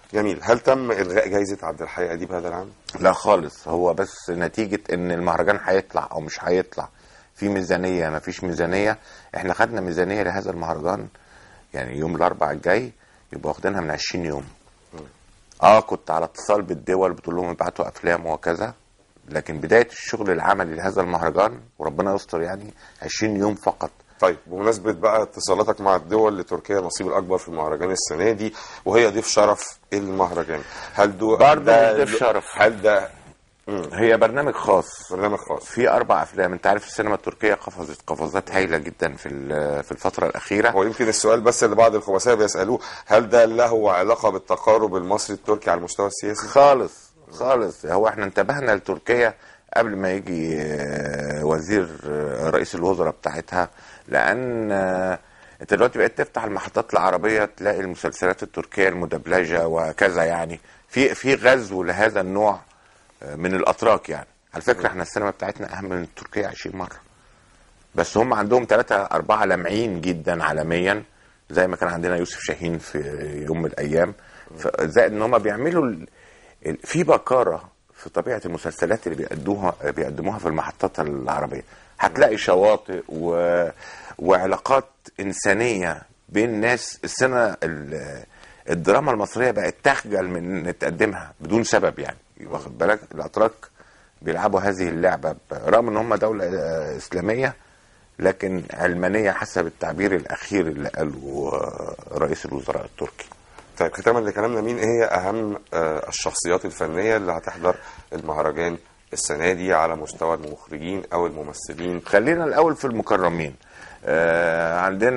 جميل هل تم الغاء جائزه عبد الحي اديب هذا العام لا خالص هو بس نتيجة ان المهرجان هيطلع او مش هيطلع في ميزانية ما فيش ميزانية احنا خدنا ميزانية لهذا المهرجان يعني يوم الاربع الجاي يبقى واخدينها من 20 يوم اه كنت على اتصال بالدول بتقول لهم ابعتوا افلام وكذا لكن بداية الشغل العملي لهذا المهرجان وربنا يستر يعني 20 يوم فقط طيب بمناسبة بقى اتصالاتك مع الدول لتركيا النصيب الأكبر في المهرجان السنة دي وهي ضيف شرف المهرجان هل دو برضه ده- مش ضيف شرف. هل ده هي برنامج خاص برنامج خاص في اربع افلام انت عارف السينما التركيه قفزت قفزات هايله جدا في ال- في الفتره الاخيره هو يمكن السؤال بس اللي بعض الخبثاء بيسألوه هل ده له علاقة بالتقارب المصري التركي على المستوى السياسي؟ خالص خالص هو احنا انتبهنا لتركيا قبل ما يجي آه، وزير آه، رئيس الوزراء بتاعتها لان آه، انت دلوقتي بقيت تفتح المحطات العربيه تلاقي المسلسلات التركيه المدبلجه وكذا يعني في في غزو لهذا النوع آه، من الاتراك يعني على فكره احنا السينما بتاعتنا اهم من تركيا 20 مره بس هم عندهم ثلاثة أربعة لامعين جدا عالميا زي ما كان عندنا يوسف شاهين في يوم من الأيام ف- زائد إن هم بيعملوا ال- ال- في بكارة في طبيعة المسلسلات اللي بيقدوها بيقدموها في المحطات العربية هتلاقي شواطئ و... وعلاقات إنسانية بين ناس السنة ال- الدراما المصرية بقت تخجل من إن تقدمها بدون سبب يعني واخد بالك الأتراك بيلعبوا هذه اللعبة رغم إن هم دولة آه، إسلامية لكن علمانية حسب التعبير الأخير اللي قاله آه، رئيس الوزراء التركي طيب ختاما لكلامنا مين هي أهم آه، الشخصيات الفنية اللي هتحضر المهرجان السنة دي على مستوى المخرجين أو الممثلين خلينا الأول في المكرمين آه،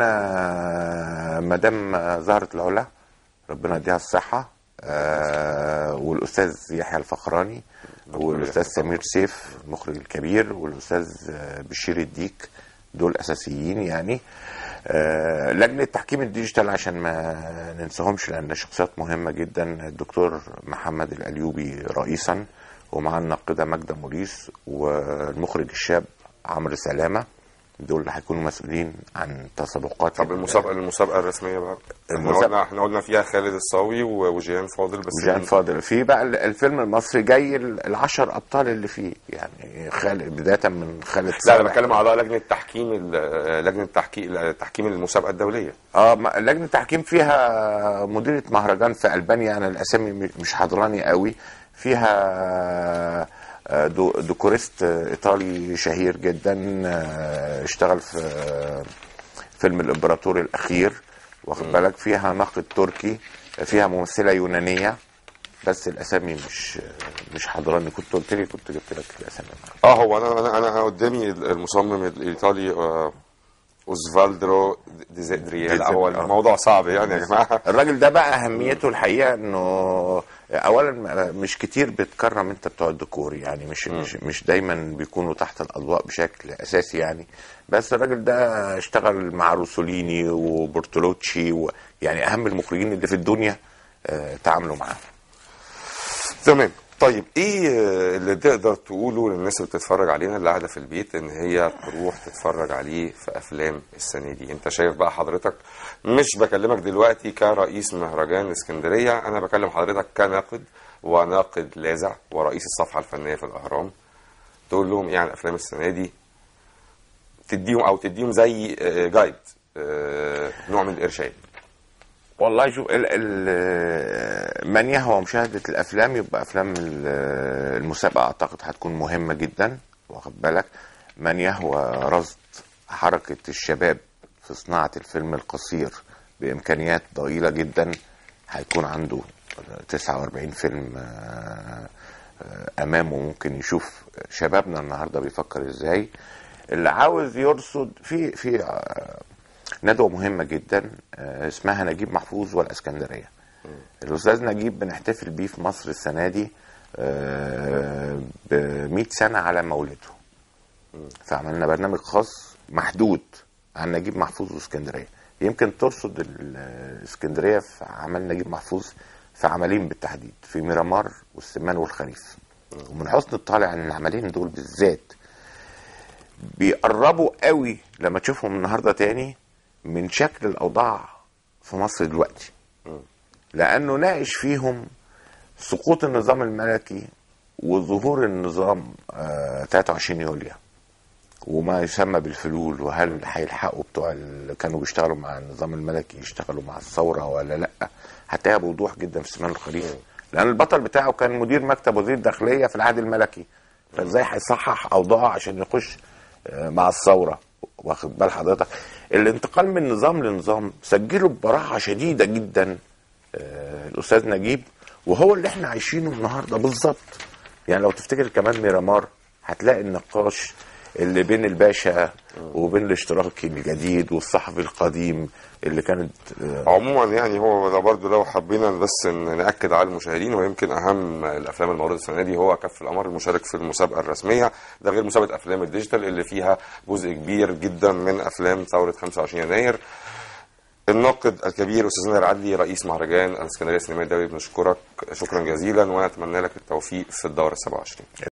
عندنا مدام زهرة العلا ربنا يديها الصحة آه، والأستاذ يحيى الفخراني والأستاذ سمير سيف المخرج الكبير والأستاذ آه، بشير الديك دول أساسيين يعني آه، لجنة تحكيم الديجيتال عشان ما ننساهمش لأن شخصيات مهمة جدا الدكتور محمد الأليوبي رئيسا ومع الناقدة ماجدة موريس والمخرج الشاب عمرو سلامة دول اللي هيكونوا مسؤولين عن تسابقات طب المسابقة المسابقة الرسمية بقى احنا المسابقة- قلنا احنا قلنا فيها خالد الصاوي و- وجيهان فاضل بس جان فاضل في بقى الفيلم المصري جاي ال- العشر ابطال اللي فيه يعني خالد بدايه من خالد لا انا صالح. بتكلم على لجنة تحكيم ال- لجنة تحكيم تحكيم المسابقة الدولية اه ما- لجنه تحكيم فيها مديره مهرجان في البانيا انا الاسامي م- مش حضراني قوي فيها آه، دو ديكوريست ايطالي شهير جدا آه، اشتغل في آه، فيلم الامبراطور الاخير واخد بالك فيها ناقد تركي فيها ممثله يونانيه بس الاسامي مش مش حضراني كنت قلت لي كنت جبت لك الاسامي اه هو انا انا انا قدامي المصمم الايطالي آه، اوزفالدرو ديزيدريال ديزيد- هو آه. الموضوع صعب يعني يا جماعه الراجل ده بقى اهميته الحقيقه انه اولا مش كتير بتكرم انت بتوع الديكور يعني مش مش مش دايما بيكونوا تحت الاضواء بشكل اساسي يعني بس الراجل ده اشتغل مع روسوليني وبرتولوتشي و يعني اهم المخرجين اللي في الدنيا آه، تعاملوا معاه تمام طيب ايه اللي تقدر تقوله للناس اللي بتتفرج علينا اللي قاعده في البيت ان هي تروح تتفرج عليه في افلام السنه دي انت شايف بقى حضرتك مش بكلمك دلوقتي كرئيس مهرجان اسكندريه انا بكلم حضرتك كناقد وناقد لاذع ورئيس الصفحه الفنيه في الاهرام تقول لهم ايه عن افلام السنه دي تديهم او تديهم زي آه، جايد آه، نوع من الارشاد والله شوف ال ال من يهوى مشاهدة الأفلام يبقى أفلام ال- المسابقة أعتقد هتكون مهمة جدا واخد بالك من يهوى رصد حركة الشباب في صناعة الفيلم القصير بإمكانيات ضئيلة جدا هيكون عنده 49 فيلم آه، آه، أمامه ممكن يشوف شبابنا النهاردة بيفكر إزاي اللي عاوز يرصد في في آه، ندوة مهمة جدا آه، اسمها نجيب محفوظ والاسكندرية الأستاذ نجيب بنحتفل بيه في مصر السنة دي ب 100 سنة على مولده فعملنا برنامج خاص محدود عن نجيب محفوظ واسكندرية يمكن ترصد ال- الاسكندرية في عمل نجيب محفوظ في عملين بالتحديد في ميرامار والسمان والخريف ومن حسن الطالع ان العملين دول بالذات بيقربوا قوي لما تشوفهم النهارده تاني من شكل الاوضاع في مصر دلوقتي لانه ناقش فيهم سقوط النظام الملكي وظهور النظام آه 23 يوليو وما يسمى بالفلول وهل هيلحقوا بتوع اللي كانوا بيشتغلوا مع النظام الملكي يشتغلوا مع الثوره ولا لا هتلاقيها بوضوح جدا في سمان الخريف لان البطل بتاعه كان مدير مكتب وزير الداخليه في العهد الملكي فازاي هيصحح اوضاعه عشان يخش آه، مع الثوره واخد بال حضرتك الانتقال من نظام لنظام سجله ببراعه شديده جدا آه، الاستاذ نجيب وهو اللي احنا عايشينه النهارده بالظبط يعني لو تفتكر كمان ميرامار هتلاقي النقاش اللي بين الباشا وبين الاشتراكي الجديد والصحفي القديم اللي كانت آه، عموما يعني هو ده برضو لو حبينا بس ان ناكد على المشاهدين ويمكن اهم الافلام المعروضه السنه دي هو كف القمر المشارك في المسابقه الرسميه ده غير مسابقه افلام الديجيتال اللي فيها جزء كبير جدا من افلام ثوره 25 يناير الناقد الكبير استاذ نادر عدلي رئيس مهرجان الاسكندريه السينمائي الدولي بنشكرك شكرا جزيلا ونتمنى لك التوفيق في الدوره 27